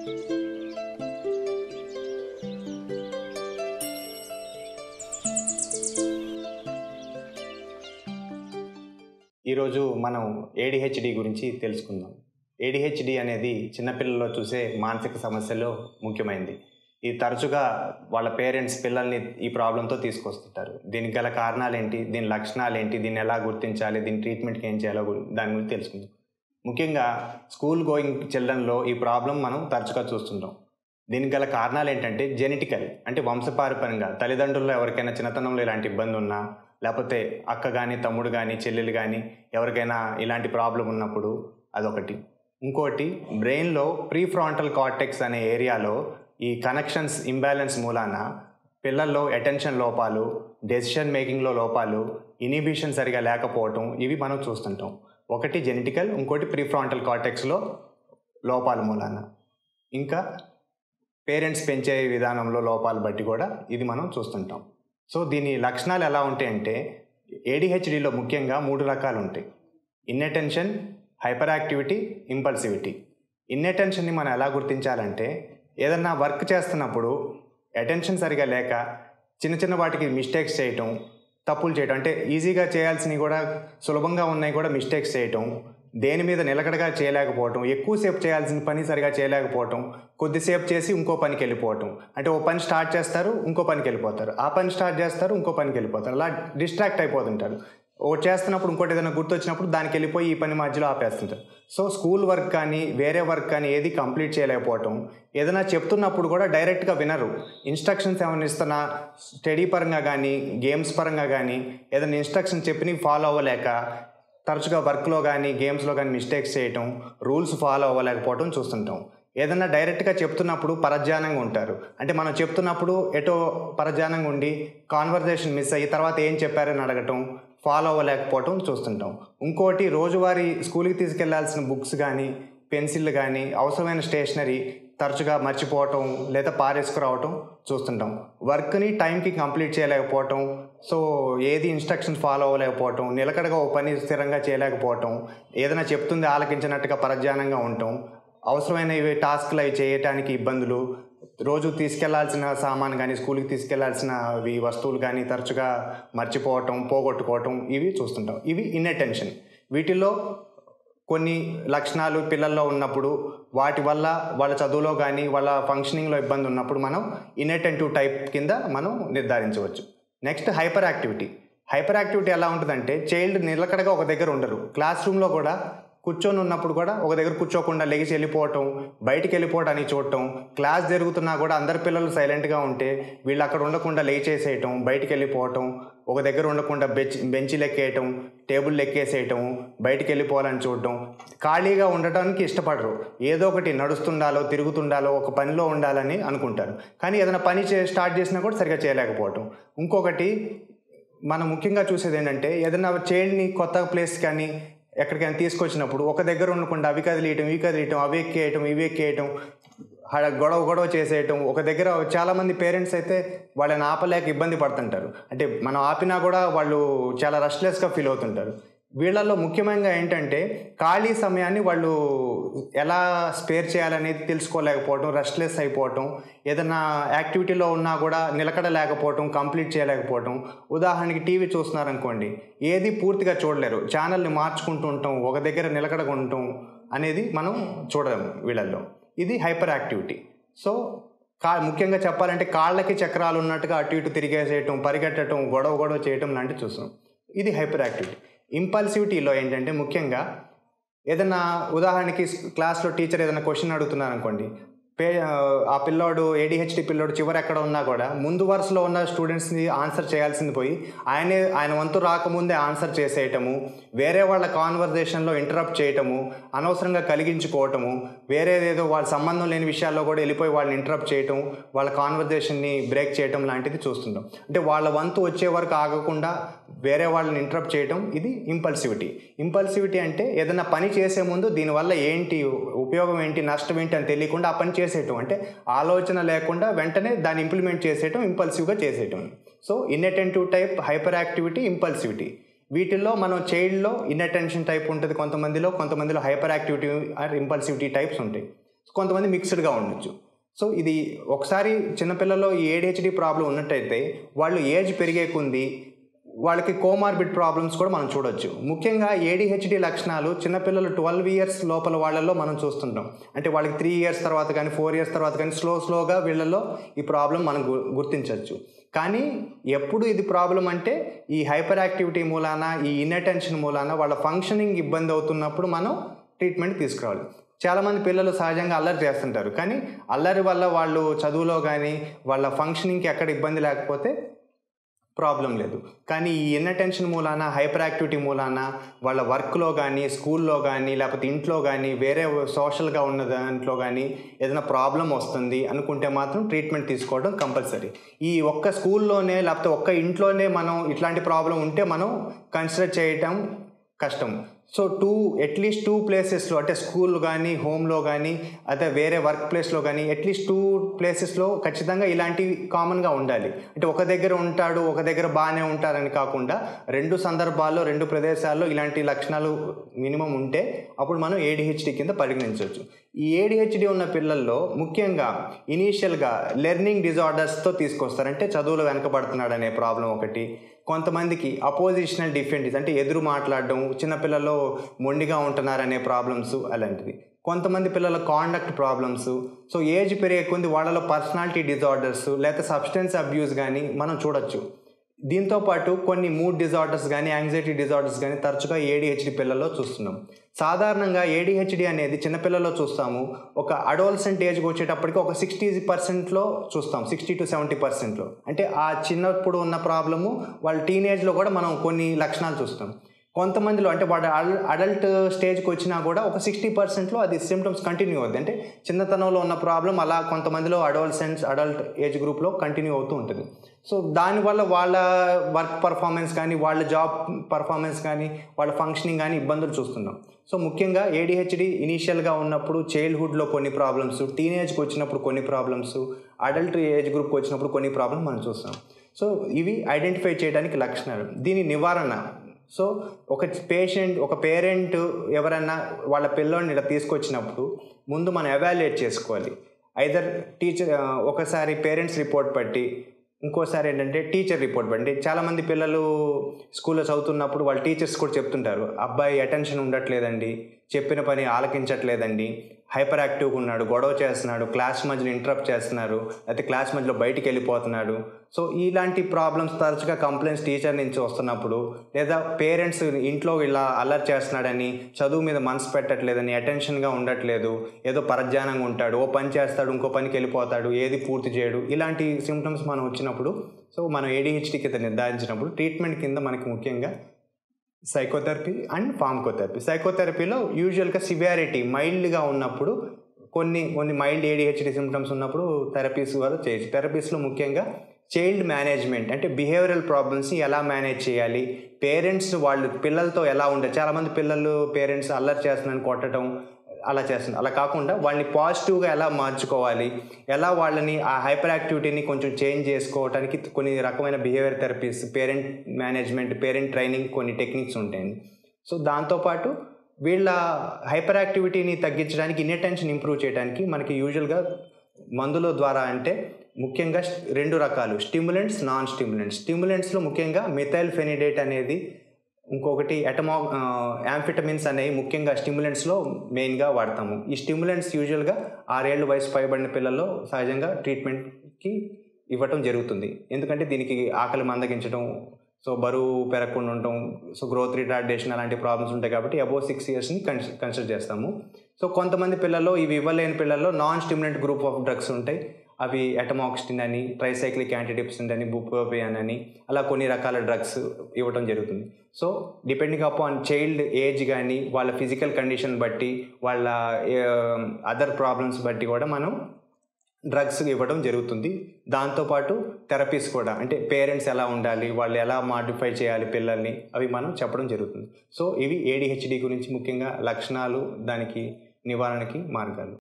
ఈరోజు మనం ఏడిహెచ్డి గురించి తెలుసుకుందాం ఏడిహెచ్డి అనేది చిన్నపిల్లల్లో చూసే మానసిక సమస్యలో ముఖ్యమైనది ఇది తరచుగా వాళ్ళ పేరెంట్స్ పిల్లల్ని ఈ ప్రాబ్లంతో తీసుకొస్తుంటారు దీనికి గల కారణాలు ఏంటి దీని లక్షణాలు ఏంటి దీన్ని ఎలా గుర్తించాలి దీని ట్రీట్మెంట్కి ఏం చేయాలో గు- దాని గురించి తెలుసుకుందాం ముఖ్యంగా స్కూల్ గోయింగ్ చిల్డ్రన్లో ఈ ప్రాబ్లం మనం తరచుగా చూస్తుంటాం దీనికి గల కారణాలు ఏంటంటే జెనెటికల్ అంటే వంశపారపరంగా తల్లిదండ్రుల్లో ఎవరికైనా చిన్నతనంలో ఇలాంటి ఇబ్బంది ఉన్నా లేకపోతే అక్క కానీ తమ్ముడు కానీ చెల్లెలు కానీ ఎవరికైనా ఇలాంటి ప్రాబ్లం ఉన్నప్పుడు అదొకటి ఇంకోటి బ్రెయిన్లో ప్రీ ఫ్రాంటల్ కార్టెక్స్ అనే ఏరియాలో ఈ కనెక్షన్స్ ఇంబ్యాలెన్స్ మూలాన పిల్లల్లో అటెన్షన్ లోపాలు డెసిషన్ మేకింగ్లో లోపాలు ఇనిబిషన్ సరిగా లేకపోవటం ఇవి మనం చూస్తుంటాం ఒకటి జెనెటికల్ ఇంకోటి ప్రీ ఫ్రాంటల్ కార్టెక్స్లో లోపాల మూలాన ఇంకా పేరెంట్స్ పెంచే విధానంలో లోపాలు బట్టి కూడా ఇది మనం చూస్తుంటాం సో దీని లక్షణాలు ఎలా ఉంటాయంటే ఏడిహెచ్డిలో ముఖ్యంగా మూడు రకాలు ఉంటాయి ఇన్అటెన్షన్ హైపర్ యాక్టివిటీ ఇంపల్సివిటీ ఇన్అటెన్షన్ని మనం ఎలా గుర్తించాలంటే ఏదన్నా వర్క్ చేస్తున్నప్పుడు అటెన్షన్ సరిగా లేక చిన్న చిన్న వాటికి మిస్టేక్స్ చేయటం తప్పులు చేయటం అంటే ఈజీగా చేయాల్సినవి కూడా సులభంగా ఉన్నాయి కూడా మిస్టేక్స్ చేయటం దేని మీద నిలకడగా చేయలేకపోవటం ఎక్కువసేపు చేయాల్సిన పని సరిగా చేయలేకపోవటం కొద్దిసేపు చేసి ఇంకో పనికి వెళ్ళిపోవటం అంటే ఓ పని స్టార్ట్ చేస్తారు ఇంకో పనికి వెళ్ళిపోతారు ఆ పని స్టార్ట్ చేస్తారు ఇంకో పనికి వెళ్ళిపోతారు అలా డిస్ట్రాక్ట్ అయిపోతుంటారు ఒకటి చేస్తున్నప్పుడు ఇంకోటి ఏదైనా గుర్తొచ్చినప్పుడు దానికి వెళ్ళిపోయి ఈ పని మధ్యలో ఆపేస్తుంటారు సో స్కూల్ వర్క్ కానీ వేరే వర్క్ కానీ ఏది కంప్లీట్ చేయలేకపోవటం ఏదైనా చెప్తున్నప్పుడు కూడా డైరెక్ట్గా వినరు ఇన్స్ట్రక్షన్స్ ఏమైనా ఇస్తున్నా స్టడీ పరంగా కానీ గేమ్స్ పరంగా కానీ ఏదైనా ఇన్స్ట్రక్షన్ చెప్పినవి ఫాలో అవ్వలేక తరచుగా వర్క్లో కానీ గేమ్స్లో కానీ మిస్టేక్స్ చేయటం రూల్స్ ఫాలో అవ్వలేకపోవటం చూస్తుంటాం ఏదన్నా డైరెక్ట్గా చెప్తున్నప్పుడు పరధ్యానంగా ఉంటారు అంటే మనం చెప్తున్నప్పుడు ఎటో పరధ్యానంగా ఉండి కాన్వర్జేషన్ మిస్ అయ్యి తర్వాత ఏం చెప్పారని అడగటం ఫాలో అవ్వలేకపోవటం చూస్తుంటాం ఇంకోటి రోజువారీ స్కూల్కి తీసుకెళ్లాల్సిన బుక్స్ కానీ పెన్సిల్ కానీ అవసరమైన స్టేషనరీ తరచుగా మర్చిపోవటం లేదా పారేసుకురావటం చూస్తుంటాం వర్క్ని టైంకి కంప్లీట్ చేయలేకపోవటం సో ఏది ఇన్స్ట్రక్షన్స్ ఫాలో అవ్వలేకపోవటం నిలకడగా ఓ పని స్థిరంగా చేయలేకపోవటం ఏదైనా చెప్తుంది ఆలకించినట్టుగా పరధ్యానంగా ఉండటం అవసరమైన ఇవి టాస్క్లు అవి చేయటానికి ఇబ్బందులు రోజు తీసుకెళ్లాల్సిన సామాన్ కానీ స్కూల్కి తీసుకెళ్లాల్సినవి వస్తువులు కానీ తరచుగా మర్చిపోవటం పోగొట్టుకోవటం ఇవి చూస్తుంటాం ఇవి ఇన్అటెన్షన్ వీటిల్లో కొన్ని లక్షణాలు పిల్లల్లో ఉన్నప్పుడు వాటి వల్ల వాళ్ళ చదువులో కానీ వాళ్ళ ఫంక్షనింగ్లో ఇబ్బంది ఉన్నప్పుడు మనం ఇన్అటెంటివ్ టైప్ కింద మనం నిర్ధారించవచ్చు next hyperactivity hyperactivity ఎలా ఉంటుందంటే చైల్డ్ నిలకడగా ఒక దగ్గర ఉండరు క్లాస్ రూమ్లో కూడా కూర్చొని ఉన్నప్పుడు కూడా ఒక దగ్గర కూర్చోకుండా లెగిసి వెళ్ళిపోవటం బయటికి వెళ్ళిపోవడానికి చూడటం క్లాస్ జరుగుతున్నా కూడా అందరు పిల్లలు సైలెంట్గా ఉంటే వీళ్ళు అక్కడ ఉండకుండా లేచేసేయటం బయటికి వెళ్ళిపోవటం ఒక దగ్గర ఉండకుండా బెంచ్ బెంచీలు ఎక్కేయటం టేబుల్ ఎక్కేసేయటం బయటికి వెళ్ళిపోవాలని చూడటం ఖాళీగా ఉండటానికి ఇష్టపడరు ఏదో ఒకటి నడుస్తుండాలో తిరుగుతుండాలో ఒక పనిలో ఉండాలని అనుకుంటారు కానీ ఏదైనా పని చే స్టార్ట్ చేసినా కూడా సరిగా చేయలేకపోవటం ఇంకొకటి మనం ముఖ్యంగా చూసేది ఏంటంటే ఏదైనా చైల్డ్ని కొత్త ప్లేస్ కానీ ఎక్కడికైనా తీసుకొచ్చినప్పుడు ఒక దగ్గర ఉండకుండా అవి కదిలియటం ఇవి కదిలియటం అవి ఎక్కేయటం ఇవి ఎక్కేయటం హడ గొడవ గొడవ చేసేయటం ఒక దగ్గర చాలామంది పేరెంట్స్ అయితే వాళ్ళని ఆపలేక ఇబ్బంది పడుతుంటారు అంటే మనం ఆపినా కూడా వాళ్ళు చాలా రష్లెస్గా ఫీల్ అవుతుంటారు వీళ్ళల్లో ముఖ్యంగా ఏంటంటే ఖాళీ సమయాన్ని వాళ్ళు ఎలా స్పేర్ చేయాలనేది తెలుసుకోలేకపోవటం రెస్ట్లెస్ అయిపోవటం ఏదైనా యాక్టివిటీలో ఉన్నా కూడా నిలకడ లేకపోవటం కంప్లీట్ చేయలేకపోవటం ఉదాహరణకి టీవీ చూస్తున్నారనుకోండి ఏది పూర్తిగా చూడలేరు ఛానల్ని మార్చుకుంటూ ఉంటాం ఒక దగ్గర నిలకడగా ఉండటం అనేది మనం చూడలేము వీళ్ళల్లో ఇది హైపర్ యాక్టివిటీ సో కా ముఖ్యంగా చెప్పాలంటే కాళ్ళకి చక్రాలు ఉన్నట్టుగా అటు ఇటు తిరిగేసేయటం పరిగెట్టడం గొడవ గొడవ చేయటం లాంటివి చూస్తాం ఇది హైపర్ యాక్టివిటీ ఇంపల్సివిటీలో ఏంటంటే ముఖ్యంగా ఏదైనా ఉదాహరణకి క్లాస్లో టీచర్ ఏదైనా క్వశ్చన్ అడుగుతున్నారు అనుకోండి పే ఆ పిల్లోడు ఏడిహెచ్డి పిల్లోడు చివరి ఎక్కడ ఉన్నా కూడా ముందు వరుసలో ఉన్న స్టూడెంట్స్ని ఆన్సర్ చేయాల్సింది పోయి ఆయనే ఆయన వంతు రాకముందే ఆన్సర్ చేసేయటము వేరే వాళ్ళ కాన్వర్జేషన్లో ఇంటరప్ట్ చేయటము అనవసరంగా కలిగించుకోవటము వేరేదేదో వాళ్ళ సంబంధం లేని విషయాల్లో కూడా వెళ్ళిపోయి వాళ్ళని ఇంటరప్ట్ చేయటం వాళ్ళ కాన్వర్జేషన్ని బ్రేక్ చేయటం లాంటిది చూస్తుంటాం అంటే వాళ్ళ వంతు వచ్చే వరకు ఆగకుండా వేరే వాళ్ళని ఇంటరప్ట్ చేయటం ఇది ఇంపల్సివిటీ ఇంపల్సివిటీ అంటే ఏదైనా పని చేసే ముందు దీనివల్ల ఏంటి ఉపయోగం ఏంటి నష్టం ఏంటి అని తెలియకుండా ఆ పని చేసేయటం అంటే ఆలోచన లేకుండా వెంటనే దాన్ని ఇంప్లిమెంట్ చేసేయటం ఇంపల్సివ్గా చేసేయటం so inattentive type hyperactivity impulsivity వీటిల్లో మనం చైల్డ్లో ఇన్అటెన్షన్ టైప్ ఉంటుంది కొంతమందిలో కొంతమందిలో hyperactivity or impulsivity types ఉంటాయి కొంతమంది మిక్స్డ్గా ఉండొచ్చు సో ఇది ఒకసారి చిన్నపిల్లల్లో ఈ ఏడిహెచ్డి ప్రాబ్లం ఉన్నట్టయితే వాళ్ళు ఏజ్ పెరిగే కొంది వాళ్ళకి కోమార్బిడ్ ప్రాబ్లమ్స్ కూడా మనం చూడొచ్చు ముఖ్యంగా ఏడిహెచ్డి లక్షణాలు చిన్నపిల్లలు ట్వెల్వ్ ఇయర్స్ లోపల వాళ్ళల్లో మనం చూస్తుంటాం అంటే వాళ్ళకి త్రీ ఇయర్స్ తర్వాత కానీ ఫోర్ ఇయర్స్ తర్వాత కానీ స్లో స్లోగా వీళ్ళల్లో ఈ ప్రాబ్లం మనం గు- గుర్తించవచ్చు కానీ ఎప్పుడు ఇది ప్రాబ్లం అంటే ఈ హైపర్ యాక్టివిటీ మూలాన ఈ ఇన్అటెన్షన్ మూలాన వాళ్ళ ఫంక్షనింగ్ ఇబ్బంది అవుతున్నప్పుడు మనం ట్రీట్మెంట్ తీసుకురావాలి చాలామంది పిల్లలు సహజంగా అల్లరి చేస్తుంటారు కానీ అల్లరి వల్ల వాళ్ళు చదువులో కానీ వాళ్ళ ఫంక్షనింగ్కి ఎక్కడ ఇబ్బంది లేకపోతే ప్రాబ్లం లేదు కానీ ఈ ఇన్అటెన్షన్ మూలాన హైపర్ యాక్టివిటీ మూలాన వాళ్ళ వర్క్లో కానీ స్కూల్లో కానీ లేకపోతే ఇంట్లో కానీ వేరే సోషల్గా ఉన్న దాంట్లో కానీ ఏదైనా ప్రాబ్లం వస్తుంది అనుకుంటే మాత్రం ట్రీట్మెంట్ తీసుకోవడం కంపల్సరీ ఈ ఒక్క స్కూల్లోనే లేకపోతే ఒక్క ఇంట్లోనే మనం ఇట్లాంటి ప్రాబ్లం ఉంటే మనం కన్సిడర్ చేయటం కష్టం సో టూ అట్లీస్ట్ టూ ప్లేసెస్లో అంటే స్కూల్ కానీ హోమ్లో కానీ అదే వేరే వర్క్ ప్లేస్లో కానీ అట్లీస్ట్ టూ ప్లేసెస్లో ఖచ్చితంగా ఇలాంటివి కామన్గా ఉండాలి అంటే ఒక దగ్గర ఉంటాడు ఒక దగ్గర బాగానే ఉంటారని కాకుండా రెండు సందర్భాల్లో రెండు ప్రదేశాల్లో ఇలాంటి లక్షణాలు మినిమం ఉంటే అప్పుడు మనం ఏడిహెచ్డి కింద పరిగణించవచ్చు ఈ ఏడిహెచ్డి ఉన్న పిల్లల్లో ముఖ్యంగా ఇనీషియల్గా లెర్నింగ్ డిజార్డర్స్తో తీసుకొస్తారు అంటే చదువులో వెనకబడుతున్నాడు అనే ప్రాబ్లం ఒకటి కొంతమందికి అపోజిషనల్ డిఫెండిస్ అంటే ఎదురు మాట్లాడడం చిన్నపిల్లల్లో మొండిగా ఉంటున్నారనే ప్రాబ్లమ్స్ అలాంటిది కొంతమంది పిల్లల కాండక్ట్ ప్రాబ్లమ్స్ సో ఏజ్ పెరిగే కొంది వాళ్ళలో పర్సనాలిటీ డిజార్డర్స్ లేకపోతే సబ్స్టెన్స్ అబ్యూస్ కానీ మనం చూడొచ్చు దీంతో పాటు కొన్ని మూడ్ డిజార్డర్స్ కానీ యాంగ్జైటీ డిజార్డర్స్ కానీ తరచుగా ఏడిహెచ్డి పిల్లల్లో చూస్తున్నాం సాధారణంగా ఏడిహెచ్డి అనేది చిన్నపిల్లల్లో చూస్తాము ఒక అడోల్సెంట్ ఏజ్కి వచ్చేటప్పటికి ఒక సిక్స్టీ పర్సెంట్లో చూస్తాం సిక్స్టీ టు సెవెంటీ పర్సెంట్లో అంటే ఆ చిన్నప్పుడు ఉన్న ప్రాబ్లము వాళ్ళ టీనేజ్లో కూడా మనం కొన్ని లక్షణాలు చూస్తాం కొంతమందిలో అంటే వాడు అడల్ట్ స్టేజ్కి వచ్చినా కూడా ఒక సిక్స్టీ పర్సెంట్లో అది సిమ్టమ్స్ కంటిన్యూ అవుతుంది అంటే చిన్నతనంలో ఉన్న ప్రాబ్లం అలా కొంతమందిలో అడోల్సెంట్స్ అడల్ట్ ఏజ్ గ్రూప్లో కంటిన్యూ అవుతూ ఉంటుంది సో దానివల్ల వాళ్ళ వర్క్ పర్ఫార్మెన్స్ కానీ వాళ్ళ జాబ్ పర్ఫార్మెన్స్ కానీ వాళ్ళ ఫంక్షనింగ్ కానీ ఇబ్బందులు చూస్తున్నాం సో ముఖ్యంగా ఏడిహెచ్డి ఇనీషియల్గా ఉన్నప్పుడు చైల్డ్హుడ్లో కొన్ని ప్రాబ్లమ్స్ టీనేజ్కి వచ్చినప్పుడు కొన్ని ప్రాబ్లమ్స్ అడల్ట్ ఏజ్ గ్రూప్కి వచ్చినప్పుడు కొన్ని ప్రాబ్లమ్స్ మనం చూస్తాం సో ఇవి ఐడెంటిఫై చేయడానికి లక్షణాలు దీని నివారణ సో ఒక పేషెంట్ ఒక పేరెంట్ ఎవరన్నా వాళ్ళ పిల్లోని ఇలా తీసుకొచ్చినప్పుడు ముందు మనం ఎవాల్యుయేట్ చేసుకోవాలి ఐదర్ టీచర్ ఒకసారి పేరెంట్స్ రిపోర్ట్ బట్టి ఇంకోసారి ఏంటంటే టీచర్ రిపోర్ట్ బట్టి చాలామంది పిల్లలు స్కూల్లో చదువుతున్నప్పుడు వాళ్ళ టీచర్స్ కూడా చెప్తుంటారు అబ్బాయి అటెన్షన్ ఉండట్లేదండి చెప్పిన పని ఆలకించట్లేదండి హైపర్ యాక్టివ్గా ఉన్నాడు గొడవ చేస్తున్నాడు క్లాస్ మధ్యలో ఇంటరప్ట్ చేస్తున్నారు అయితే క్లాస్ మధ్యలో బయటికి వెళ్ళిపోతున్నాడు సో ఇలాంటి ప్రాబ్లమ్స్ తరచుగా కంప్లైంట్స్ టీచర్ నుంచి వస్తున్నప్పుడు లేదా పేరెంట్స్ ఇంట్లో ఇలా అల్లరి చేస్తున్నాడని చదువు మీద మనసు పెట్టట్లేదని అటెన్షన్గా ఉండట్లేదు ఏదో పరధ్యానంగా ఉంటాడు ఓ పని చేస్తాడు ఇంకో పనికి వెళ్ళిపోతాడు ఏది పూర్తి చేయడు ఇలాంటి సిమ్టమ్స్ మనం వచ్చినప్పుడు సో మనం ఏడిహెచ్డి కింద నిర్ధారించినప్పుడు ట్రీట్మెంట్ కింద మనకి ముఖ్యంగా సైకోథెరపీ అండ్ ఫార్మకోథెరపీ సైకోథెరపీలో యూజువల్గా సివియారిటీ మైల్డ్గా ఉన్నప్పుడు కొన్ని కొన్ని మైల్డ్ ఏడిహెచ్డి సిమ్టమ్స్ ఉన్నప్పుడు థెరపీస్ కూడా చేయొచ్చు థెరపీస్లో ముఖ్యంగా చైల్డ్ మేనేజ్మెంట్ అంటే బిహేవియరల్ ప్రాబ్లమ్స్ని ఎలా మేనేజ్ చేయాలి పేరెంట్స్ వాళ్ళు పిల్లలతో ఎలా ఉండాలి చాలామంది పిల్లలు పేరెంట్స్ అల్లరి చేస్తున్నారని కొట్టడం అలా చేస్తుంది అలా కాకుండా వాళ్ళని పాజిటివ్గా ఎలా మార్చుకోవాలి ఎలా వాళ్ళని ఆ హైపర్ యాక్టివిటీని కొంచెం చేంజ్ చేసుకోవడానికి కొన్ని రకమైన behaviour therapies parent management parent training కొన్ని టెక్నిక్స్ ఉంటాయండి సో దాంతోపాటు వీళ్ళ హైపర్ యాక్టివిటీని తగ్గించడానికి ఇన్అటెన్షన్ ఇంప్రూవ్ చేయడానికి మనకి యూజువల్గా మందుల ద్వారా అంటే ముఖ్యంగా రెండు రకాలు స్టిమ్యులెంట్స్ నాన్ స్టిమ్యులెంట్స్ స్టిమ్యులెంట్స్లో ముఖ్యంగా మిథైల్ ఫెనిడేట్ అనేది ఇంకొకటి ఎటమా యాంఫిటమిన్స్ అనేవి ముఖ్యంగా స్టిమ్యులెంట్స్లో మెయిన్గా వాడతాము ఈ స్టిమ్యులెంట్స్ యూజువల్గా ఆరేళ్ళు వయసు పైబడిన పిల్లల్లో సహజంగా ట్రీట్మెంట్కి ఇవ్వటం జరుగుతుంది ఎందుకంటే దీనికి ఆకలి మందగించడం సో బరువు పెరగకుండా ఉండటం సో గ్రోత్ రిటార్డేషన్ అలాంటి ప్రాబ్లమ్స్ ఉంటాయి కాబట్టి అబోవ్ సిక్స్ ఇయర్స్ని కన్సిడర్ చేస్తాము సో కొంతమంది పిల్లల్లో ఇవి ఇవ్వలేని పిల్లల్లో non stimulant group of drugs ఉంటాయి అవి ఎటమాక్సిటిన్ అని ట్రైసైక్లిక్ యాంటీడిప్సిన్ అని బుప్రోపియన్ అని అలా కొన్ని రకాల డ్రగ్స్ ఇవ్వడం జరుగుతుంది so depending upon child age కానీ వాళ్ళ ఫిజికల్ కండిషన్ బట్టి వాళ్ళ అదర్ ప్రాబ్లమ్స్ బట్టి కూడా మనం డ్రగ్స్ ఇవ్వడం జరుగుతుంది దాంతోపాటు థెరపీస్ కూడా అంటే పేరెంట్స్ ఎలా ఉండాలి వాళ్ళు ఎలా మాడిఫై చేయాలి పిల్లల్ని అవి మనం చెప్పడం జరుగుతుంది సో ఇవి ఏడిహెచ్డి గురించి ముఖ్యంగా లక్షణాలు దానికి నివారణకి మార్గాలు